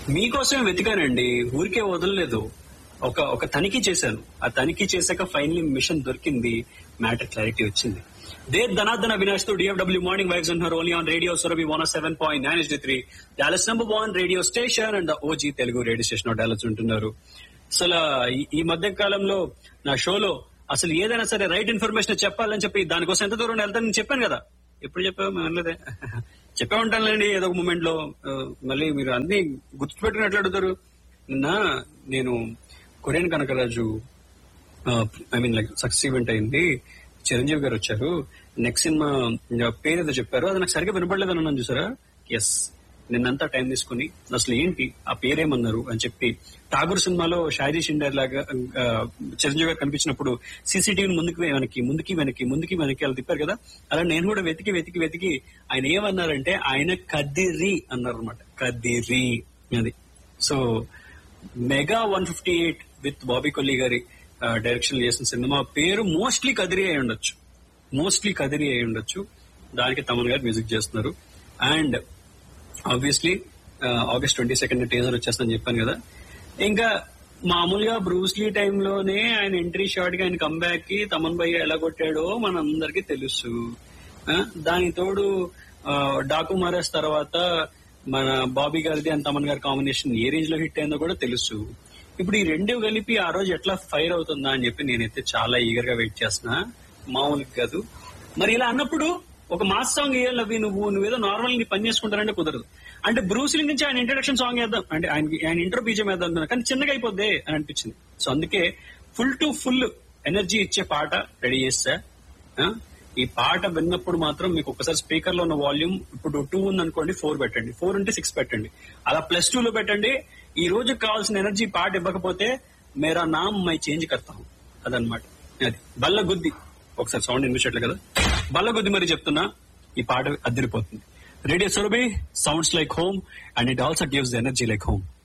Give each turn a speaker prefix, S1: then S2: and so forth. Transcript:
S1: మీకోసమే వెతికానండి ఊరికే వదలలేదు ఒక ఒక తనిఖీ చేశాను ఆ తనిఖీ చేశాక ఫైనలీ మిషన్ దొరికింది మ్యాటర్ క్లారిటీ వచ్చింది దే ధనాధన అవినాష్ తో డిఎఫ్డబ్ల్యూ మార్నింగ్ వైబ్స్ అంటున్నారు only on radio Surabhi one seven point nine S three Dallas number one radio station and OG Telugu radio station Dallas ఉంటున్నారు అసలు ఈ- ఈ మధ్య కాలంలో నా షోలో అసలు ఏదైనా సరే రైట్ ఇన్ఫర్మేషన్ చెప్పాలని చెప్పి దానికోసం ఎంత దూరం వెళ్తానని చెప్పాను కదా ఎప్పుడు చెప్పావు మేము అనలేదే చెప్పే ఉంటానులేండి ఏదో ఒక మూమెంట్ లో ఆ, మళ్ళీ మీరు అన్ని గుర్తుపెట్టుకుని అడుగుతారు నిన్న నేను Korean Kanakaraju I mean like success event అయింది చిరంజీవి గారు వచ్చారు నెక్స్ట్ సినిమా పేరు ఏదో చెప్పారు అది నాకు సరిగ్గా వినపడలేదు అని అన్నాను చూసారా ఎస్ నిన్నంతా టైం తీసుకుని అసలు ఏంటి ఆ పేరేమన్నారు అని చెప్పి ఠాగూర్ సినిమాలో షాయరీ షిండర్ లాగా ఆ, చిరంజీవి గారు కనిపించినప్పుడు సీసీటీవీ ముందుకు వెనక్కి ముందుకి వెనక్కి ముందుకి వెనక్కి అలా తిప్పారు కదా అలా నేను కూడా వెతికి వెతికి వెతికి ఆయన ఏమన్నారంటే ఆయన కదిరి అన్నారు అనమాట కదిరి అది so mega one fifty eight with Bobby Kolli గారి డైరెక్షన్ చేసిన సినిమా పేరు మోస్ట్లీ కదిరి అయి ఉండొచ్చు మోస్ట్లీ కదిరి అయి ఉండొచ్చు దానికి తమన్ గారు మ్యూజిక్ చేస్తున్నారు and obviously August twenty second teaser వచ్చేస్తుందని చెప్పాను కదా ఇంకా మామూలుగా బ్రూస్లీ టైంలోనే ఆయన ఎంట్రీ షాట్ కి ఆయన కంబ్యాక్ కి తమన్ భయ్య ఎలా కొట్టాడో మనందరికీ తెలుసు ఆ, దానికి తోడు ఆ, డాకు మారేస్ తర్వాత మన బాబీ గారిది అండ్ తమన్ గారి కాంబినేషన్ ఏ రేంజ్ లో హిట్ అయిందో కూడా తెలుసు ఇప్పుడు ఈ రెండు కలిపి ఆ రోజు ఎట్లా ఫైర్ అవుతుందా అని చెప్పి నేనైతే చాలా ఈగర్ గా వెయిట్ చేస్తున్నా మామూలుగా కాదు మరి ఇలా అన్నప్పుడు ఒక మాస్ సాంగ్ వేయాలి అవి నువ్వు నువ్వేదో నార్మల్ నీ పని చేసుకుంటానంటే కుదరదు అంటే బ్రూస్లీ నుంచి ఆయన ఇంట్రడక్షన్ సాంగ్ వేద్దాం అంటే ఆయన ఆయన ఇంట్రో బీజం వేద్దాం అనుకున్నా. కానీ చిన్నగా అయిపోద్ది అని అనిపించింది సో అందుకే ఫుల్ టు ఫుల్ ఎనర్జీ ఇచ్చే పాట రెడీ చేస్తా ఆ? ఈ పాట విన్నప్పుడు మాత్రం మీకు ఒకసారి స్పీకర్ లో ఉన్న వాల్యూమ్ ఇప్పుడు టూ ఉంది అనుకోండి ఫోర్ పెట్టండి ఫోర్ ఉంటే సిక్స్ పెట్టండి అలా ప్లస్ టూ లో పెట్టండి ఈ రోజు కావాల్సిన ఎనర్జీ పాట ఇవ్వకపోతే మేరా నామ్ మై చేంజ్ కర్తాం అదనమాట అది బల్ల గుద్ది ఒకసారి సౌండ్ వినిపించట్లే కదా బల్ల గుద్ది మరి చెప్తున్నా ఈ పాట అద్దరిపోతుంది radio Surabhi sounds like home and it also gives energy like home